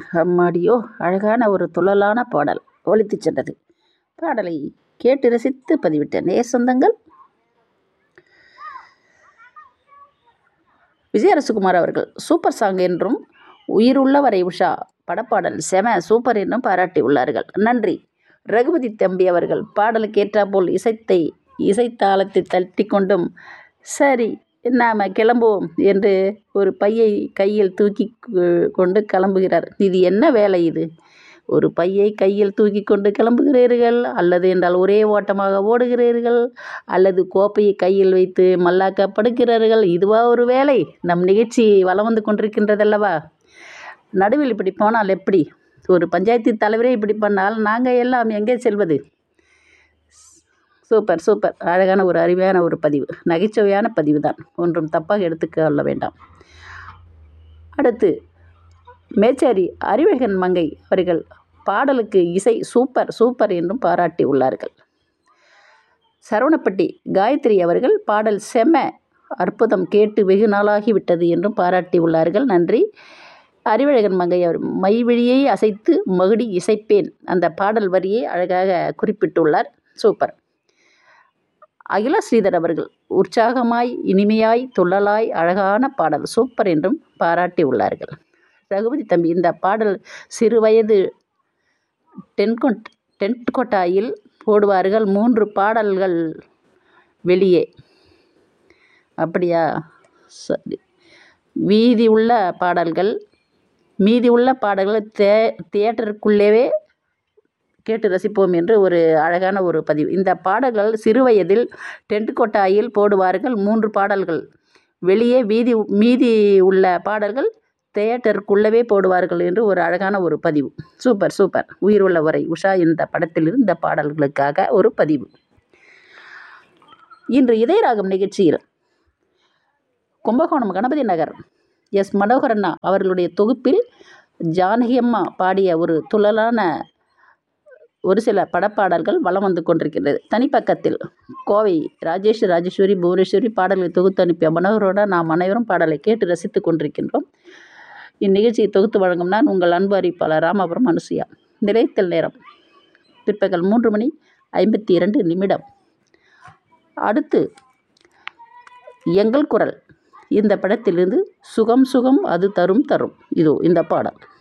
அம்மாடியோ அழகான ஒரு துள்ளலான பாடல் ஒலித்துச் சென்றது பாடலை கேட்டு ரசித்து பதிவிட்ட நேய சொந்தங்கள் விஜயரசுகுமார் அவர்கள் சூப்பர் சாங் என்றும் உயிருள்ள வரை உஷா படப்பாடல் செம சூப்பர் என்றும் பாராட்டி உள்ளார்கள் நன்றி ரகுபதி தம்பி அவர்கள் பாடலுக்கு ஏற்றாற்போல் இசைத்தை இசைத்தாளத்தை தட்டி கொண்டும் சரி நாம் கிளம்புவோம் என்று ஒரு பையை கையில் தூக்கி கொ- கொண்டு கிளம்புகிறார் இது என்ன வேலை இது ஒரு பையை கையில் தூக்கி கொண்டு கிளம்புகிறீர்கள் அல்லது என்றால் ஒரே ஓட்டமாக ஓடுகிறீர்கள் அல்லது கோப்பையை கையில் வைத்து மல்லாக்க படுக்கிறீர்கள் இதுவா ஒரு வேலை நம் நிகழ்ச்சி வலம் வந்து கொண்டிருக்கின்றதல்லவா நடுவில் இப்படி போனால் எப்படி ஒரு பஞ்சாயத்து தலைவரே இப்படி பண்ணால் நாங்கள் எல்லாம் எங்கே செல்வது சூப்பர் சூப்பர் அழகான ஒரு அருமையான ஒரு பதிவு நகைச்சுவையான பதிவு தான் ஒன்றும் தப்பாக எடுத்துக்கொள்ள வேண்டாம் அடுத்து மேச்சேரி அறிவழகன் மங்கை அவர்கள் பாடலுக்கு இசை சூப்பர் சூப்பர் என்றும் பாராட்டி உள்ளார்கள் சரவணப்பட்டி காயத்ரி அவர்கள் பாடல் செம்ம அற்புதம் கேட்டு வெகு நாளாகி விட்டது என்றும் பாராட்டி உள்ளார்கள் நன்றி அறிவழகன் மங்கை அவர் மைவிழியை அசைத்து மகுடி இசைப்பேன் அந்த பாடல் வரியை அழகாக குறிப்பிட்டுள்ளார் சூப்பர் அகிலா ஸ்ரீதர் அவர்கள் உற்சாகமாய் இனிமையாய் துள்ளலாய் அழகான பாடல் சூப்பர் என்றும் பாராட்டி உள்ளார்கள் ரகுபதி தம்பி இந்த பாடல் சிறு வயது டென்கொட் டென்ட் கொட்டாயில் போடுவார்கள் மூன்று பாடல்கள் வெளியே அப்படியா சரி மீதி உள்ள பாடல்கள் மீதி உள்ள பாடல்கள் தே தியேட்டருக்குள்ளேவே கேட்டு ரசிப்போம் என்று ஒரு அழகான ஒரு பதிவு இந்த பாடல்கள் சிறுவயதில் டென்ட் கொட்டாயில் போடுவார்கள் மூன்று பாடல்கள் வெளியே வீதி மீதி உள்ள பாடல்கள் தியேட்டருக்குள்ளவே போடுவார்கள் என்று ஒரு அழகான ஒரு பதிவு சூப்பர் சூப்பர் உயிர் உள்ள வரை உஷா இந்த படத்திலிருந்து இந்த பாடல்களுக்காக ஒரு பதிவு இன்று இதயராகம் நிகழ்ச்சியில் கும்பகோணம் கணபதி நகர் எஸ் மனோகரண்ணா அவர்களுடைய தொகுப்பில் ஜானகி அம்மா பாடிய ஒரு துள்ளலான ஒரு சில படப்பாடல்கள் வலம் வந்து கொண்டிருக்கின்றது தனிப்பக்கத்தில் கோவை ராஜேஷ் ராஜேஸ்வரி புவனேஸ்வரி பாடல்களை தொகுத்து அனுப்பிய மனோகரோட நாம் அனைவரும் பாடலை கேட்டு ரசித்து கொண்டிருக்கின்றோம் இந்நிகழ்ச்சியை தொகுத்து வழங்கும் நான் உங்கள் அன்பு அறிவிப்பாளர் ராமபுரம் அனுசுயா நிலையத்தில் நேரம் பிற்பகல் மூன்று மணி ஐம்பத்தி இரண்டு நிமிடம் அடுத்து எங்கள் குரல் இந்த படத்திலிருந்து சுகம் சுகம் அது தரும் தரும் இதோ இந்த பாடல்